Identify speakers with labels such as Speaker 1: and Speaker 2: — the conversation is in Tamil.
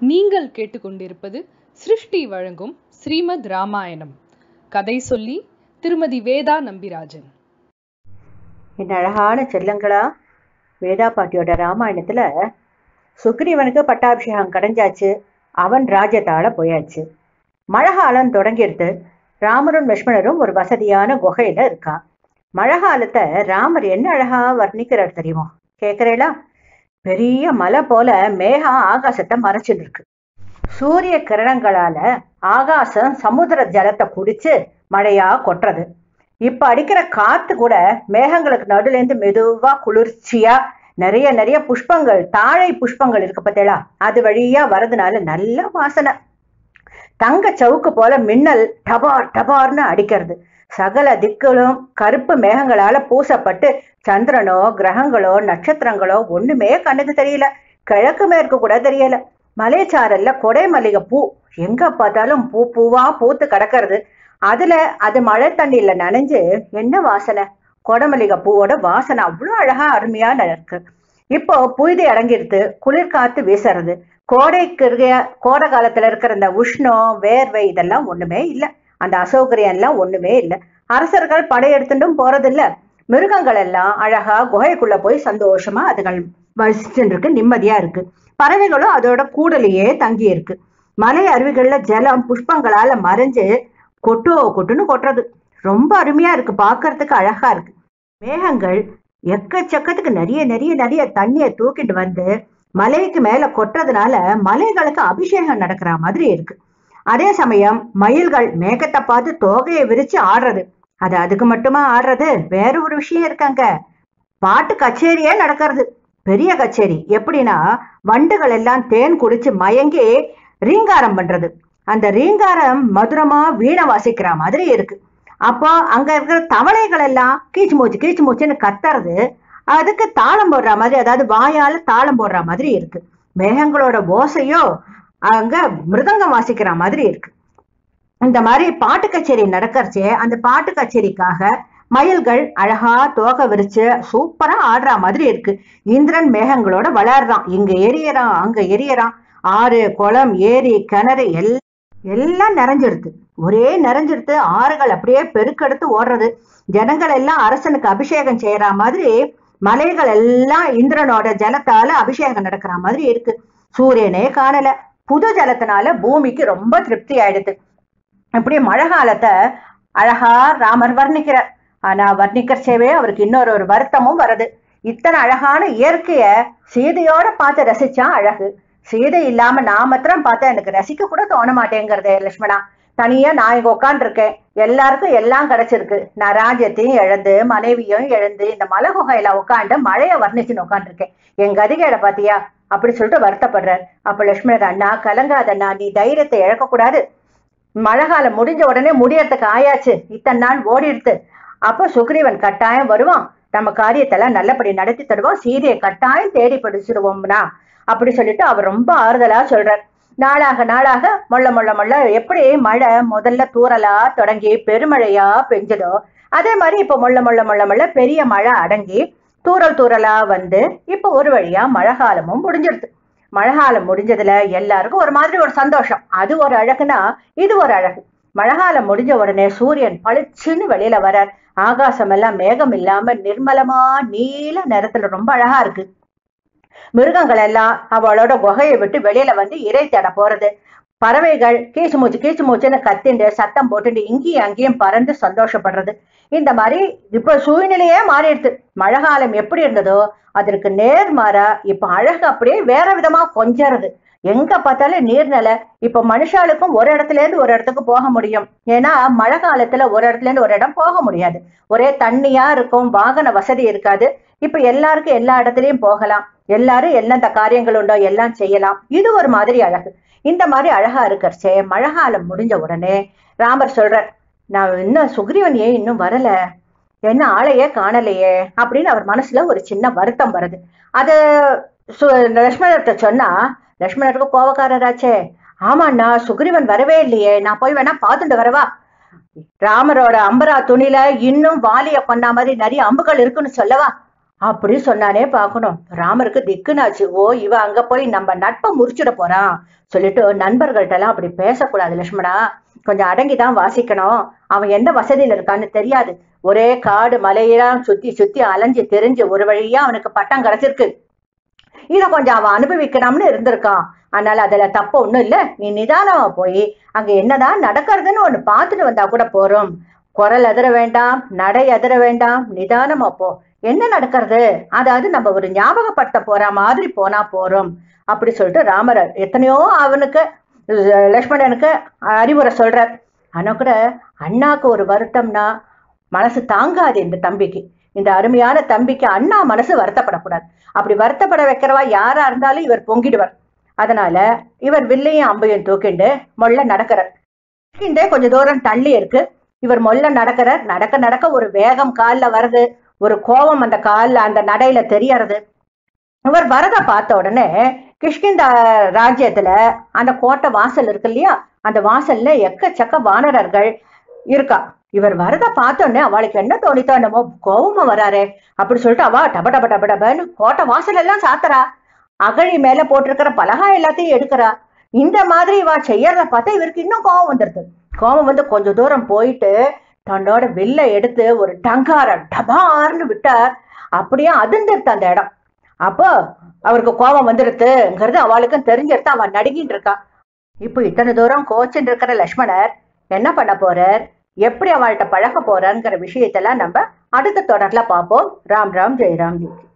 Speaker 1: நீங்கள் கேட்டுக்கொண்டிருப்பது சிருஷ்டி வழங்கும் ஸ்ரீமத் ராமாயணம் கதை சொல்லி திருமதி வேதா நம்பிராஜன்
Speaker 2: என் அழகான செல்லங்களா வேதா பாட்டியோட ராமாயணத்துல சுக்ரீவனுக்கு பட்டாபிஷேகம் கடைஞ்சாச்சு அவன் ராஜ்யத்தால போயாச்சு மழைக்காலம் தொடங்கிடுது ராமரும் லக்ஷ்மணரும் ஒரு வசதியான குகையில இருக்கா மழைக்காலத்தை ராமர் என்ன அழகா வர்ணிக்கிறார் தெரியுமா கேக்குறீங்களா பெரிய மலை போல மேகம் ஆகாசத்தை மறைச்சுட்டு இருக்கு சூரிய கிரணங்களால ஆகாசம் சமுத்திர ஜலத்தை குடிச்சு மழையா கொட்டுறது இப்ப அடிக்கிற காத்து கூட மேகங்களுக்கு நடுல இருந்து மெதுவா குளிர்ச்சியா நிறைய நிறைய புஷ்பங்கள் தாழை புஷ்பங்கள் இருக்கு பார்த்தீங்களா அது வழியா வரதுனால நல்ல வாசனை தங்க சவுக்கு போல மின்னல் டபார் டபார்னு அடிக்கிறது சகல திக்குகளும் கருப்பு மேகங்களால பூசப்பட்டு சந்திரனோ கிரகங்களோ நட்சத்திரங்களோ ஒண்ணுமே கண்ணுக்கு தெரியல கிழக்கு மேற்கு கூட தெரியல மலைச்சாரல்ல கொடை மல்லிகை பூ எங்க பார்த்தாலும் பூ பூவா பூத்து கிடக்கிறது அதுல அது மழை தண்ணியில நனைஞ்சு என்ன வாசனை கொடமல்லிகை பூவோட வாசனை அவ்வளோ அழகா அருமையா இருக்கு இப்போ புழுதி அடங்கிடுது குளிர் காத்து வீசுறது கோடைக்கு இருக்க கோடை காலத்துல இருக்கிற இந்த உஷ்ணம் வேர்வை இதெல்லாம் ஒண்ணுமே இல்லை அந்த அசௌகரியம் எல்லாம் ஒண்ணுமே இல்லை அரசர்கள் படையெடுத்துட்டும் போறதில்ல மிருகங்கள் எல்லாம் அழகா குகைக்குள்ள போய் சந்தோஷமா அதுகள் வசிச்சுட்டு இருக்கு நிம்மதியா இருக்கு பறவைகளும் அதோட கூடலையே தங்கி இருக்கு மலை அருவிகள்ல ஜலம் புஷ்பங்களால மறைஞ்சு கொட்டோ கொட்டுன்னு கொட்டுறது ரொம்ப அருமையா இருக்கு பார்க்கறதுக்கு அழகா இருக்கு மேகங்கள் எக்கச்சக்கத்துக்கு நிறைய நிறைய நிறைய தண்ணியை தூக்கிட்டு வந்து மலைக்கு மேல கொட்டுறதுனால மலைகளுக்கு அபிஷேகம் நடக்கிற மாதிரி இருக்கு அதே சமயம் மயில்கள் மேகத்தை பார்த்து தோகையை விரிச்சு ஆடுறது அது அதுக்கு மட்டுமா ஆடுறது வேற ஒரு விஷயம் இருக்காங்க பாட்டு கச்சேரியே நடக்கிறது பெரிய கச்சேரி எப்படின்னா வண்டுகள் எல்லாம் தேன் குடிச்சு மயங்கி ரீங்காரம் பண்றது அந்த ரீங்காரம் மதுரமா வீணை வாசிக்கிற மாதிரி இருக்கு அப்போ அங்க இருக்கிற தவளைகள் எல்லாம் கீச்சு மூச்சு கீச்சு மூச்சுன்னு கத்துறது அதுக்கு தாளம் போடுற மாதிரி அதாவது வாயால தாளம் போடுற மாதிரி இருக்கு மேகங்களோட ஓசையோ அங்க மிருதங்கம் வாசிக்கிற மாதிரி இருக்கு இந்த மாதிரி பாட்டு கச்சேரி நடக்கிறச்சே அந்த பாட்டு கச்சேரிக்காக மயில்கள் அழகா தோகை விரிச்சு சூப்பரா ஆடுற மாதிரி இருக்கு இந்திரன் மேகங்களோட வளர்றான் இங்க எரியறான் அங்க எரியறான் ஆறு குளம் ஏரி கிணறு எல்லாம் எல்லாம் நிறைஞ்சிருது ஒரே நிறைஞ்சிருது ஆறுகள் அப்படியே பெருக்கெடுத்து ஓடுறது ஜனங்கள் எல்லாம் அரசனுக்கு அபிஷேகம் செய்யற மாதிரி மலைகள் எல்லாம் இந்திரனோட ஜலத்தால அபிஷேகம் நடக்கிற மாதிரி இருக்கு சூரியனே காணல புது ஜலத்தினால பூமிக்கு ரொம்ப திருப்தி ஆயிடுது இப்படி மழை காலத்தை அழகா ராமர் வர்ணிக்கிறார் ஆனா வர்ணிக்கிறச்சேவே அவருக்கு இன்னொரு ஒரு வருத்தமும் வருது இத்தனை அழகான இயற்கைய சீதையோட பார்த்து ரசிச்சா அழகு சீதை இல்லாம நான் மாத்திரம் பார்த்தா எனக்கு ரசிக்க கூட தோண மாட்டேங்கிறதே லட்சுமணா தனியா நான் இங்க உட்காந்துருக்கேன் எல்லாருக்கும் எல்லாம் கிடைச்சிருக்கு நான் ராஜ்யத்தையும் இழந்து மனைவியும் இழந்து இந்த மலை குகையில உட்காந்து மழையை வர்ணிச்சுன்னு உட்காந்துருக்கேன் என் கதிகேட பாத்தியா அப்படி சொல்லிட்டு வருத்தப்படுறார் அப்ப லட்சுமணர் அண்ணா கலங்காதண்ணா நீ தைரியத்தை இழக்கக்கூடாது மழை காலம் முடிஞ்ச உடனே முடியறதுக்கு ஆயாச்சு இத்தனை நாள் ஓடிடுத்து அப்போ சுக்ரீவன் கட்டாயம் வருவான் நம்ம காரியத்தெல்லாம் நல்லபடி நடத்தி தருவோம் சீதையை கட்டாயம் தேடி படிச்சிருவோம்னா அப்படி சொல்லிட்டு அவர் ரொம்ப ஆறுதலா சொல்றார் நாளாக நாளாக மொள்ள மொள்ள மொள்ள எப்படி மழை முதல்ல தூறலா தொடங்கி பெருமழையா பெஞ்சதோ அதே மாதிரி இப்ப மொள்ள மொள்ள மொள்ள மொள்ள பெரிய மழை அடங்கி தூறல் தூறலா வந்து இப்ப ஒரு வழியா மழை காலமும் முடிஞ்சிருது மழை காலம் முடிஞ்சதுல எல்லாருக்கும் ஒரு மாதிரி ஒரு சந்தோஷம் அது ஒரு அழகுனா இது ஒரு அழகு மழைக்காலம் முடிஞ்ச உடனே சூரியன் பளிச்சுன்னு வெளியில வரார் ஆகாசம் எல்லாம் மேகம் இல்லாம நிர்மலமா நீல நிறத்துல ரொம்ப அழகா இருக்கு மிருகங்கள் எல்லாம் அவளோட குகையை விட்டு வெளியில வந்து இறை தேட போறது பறவைகள் கீச்சு மூச்சு கீச்சு மூச்சுன்னு கத்திண்டு சத்தம் போட்டுட்டு இங்கேயும் அங்கேயும் பறந்து சந்தோஷப்படுறது இந்த மாதிரி இப்ப சூழ்நிலையே மாறிடுது மழை காலம் எப்படி இருந்ததோ அதற்கு நேர்மாறா இப்ப அழகு அப்படியே வேற விதமா கொஞ்சறது எங்க பார்த்தாலும் நீர்நிலை இப்ப மனுஷாளுக்கும் ஒரு இடத்துல இருந்து ஒரு இடத்துக்கு போக முடியும் ஏன்னா மழை காலத்துல ஒரு இடத்துல இருந்து ஒரு இடம் போக முடியாது ஒரே தண்ணியா இருக்கும் வாகன வசதி இருக்காது இப்ப எல்லாருக்கும் எல்லா இடத்துலயும் போகலாம் எல்லாரும் எந்தெந்த காரியங்கள் உண்டோ எல்லாம் செய்யலாம் இது ஒரு மாதிரி அழகு இந்த மாதிரி அழகா இருக்கறச்சே மழை காலம் முடிஞ்ச உடனே ராமர் சொல்றார் நான் இன்னும் சுக்ரீவன் ஏன் இன்னும் வரல என்ன ஆளையே காணலையே அப்படின்னு அவர் மனசுல ஒரு சின்ன வருத்தம் வருது அது லட்சுமணர்கிட்ட சொன்னா லட்சுமணருக்கு கோபக்காரராச்சே ஆமாண்ணா சுக்ரீவன் வரவே இல்லையே நான் போய் வேணா பார்த்துட்டு வரவா ராமரோட அம்பரா துணில இன்னும் வாலிய கொண்டா மாதிரி நிறைய அம்புகள் இருக்குன்னு சொல்லவா அப்படி சொன்னானே பார்க்கணும் ராமருக்கு திக்குனாச்சு ஓ இவ அங்க போய் நம்ம நட்பை முறிச்சிட போறான் சொல்லிட்டு நண்பர்கள்ட்ட எல்லாம் அப்படி பேசக்கூடாது லட்சுமணா கொஞ்சம் அடங்கிதான் வாசிக்கணும் அவன் எந்த வசதியில இருக்கான்னு தெரியாது ஒரே காடு மலையெல்லாம் சுத்தி சுத்தி அலைஞ்சு தெரிஞ்சு ஒரு வழியா அவனுக்கு பட்டம் கிடைச்சிருக்கு இத கொஞ்சம் அவன் அனுபவிக்கணும்னு இருந்திருக்கான் அதனால அதுல தப்பு ஒண்ணும் இல்ல நீ நிதானமா போய் அங்க என்னதான் நடக்கிறதுன்னு ஒண்ணு பார்த்துட்டு வந்தா கூட போறோம் குரல் அதிர வேண்டாம் நடை அதிர வேண்டாம் நிதானமா போ என்ன நடக்கிறது அதாவது நம்ம ஒரு ஞாபகப்படுத்த போற மாதிரி போனா போறோம் அப்படி சொல்லிட்டு ராமர் எத்தனையோ அவனுக்கு அஹ், லக்ஷ்மணனுக்கு அறிவுரை சொல்றார் ஆனா கூட அண்ணாக்கு ஒரு வருத்தம்னா மனசு தாங்காது இந்த தம்பிக்கு இந்த அருமையான தம்பிக்கு அண்ணா மனசு வருத்தப்படக்கூடாது அப்படி வருத்தப்பட வைக்கிறவா யாரா இருந்தாலும் இவர் பொங்கிடுவார் அதனால இவர் வில்லையும் அம்பையும் தூக்கிண்டு மொள்ள நடக்கிறார் தூக்கிண்டே கொஞ்ச தூரம் தள்ளி இருக்கு இவர் மொல்ல நடக்கிறார் நடக்க நடக்க ஒரு வேகம் கால்ல வருது ஒரு கோபம் அந்த கால்ல அந்த நடையில தெரியறது இவர் வரத பார்த்த உடனே கிஷ்கிந்த ராஜ்யத்துல அந்த கோட்டை வாசல் இருக்கு இல்லையா அந்த வாசல்ல எக்கச்சக்க வானரர்கள் இருக்கா இவர் வரத பார்த்த உடனே அவளுக்கு என்ன தோணித்தோ என்னமோ கோபமா வராரே அப்படி சொல்லிட்டு அவ டப டப டப டபன்னு கோட்டை வாசல் எல்லாம் சாத்துறா அகழி மேல போட்டிருக்கிற பலகா எல்லாத்தையும் எடுக்கிறா இந்த மாதிரி இவ செய்யறத பார்த்தா இவருக்கு இன்னும் கோபம் வந்துருது கோபம் வந்து கொஞ்ச தூரம் போயிட்டு தன்னோட வில்ல எடுத்து ஒரு டங்கார டபார்னு விட்டார் அப்படியே அதிர்ந்துருத்து அந்த இடம் அப்போ அவருக்கு கோபம் வந்துருதுங்கிறது அவளுக்கும் தெரிஞ்சிருத்து அவன் நடுங்கிட்டு இருக்கா இப்போ இத்தனை தூரம் கோச்சின்னு இருக்கிற லக்ஷ்மணர் என்ன பண்ண போறார் எப்படி அவள்கிட்ட பழக போறாருங்கிற விஷயத்தெல்லாம் நம்ம அடுத்த தொடர்ல பார்ப்போம் ராம் ராம் ஜெய் ராம் ஜி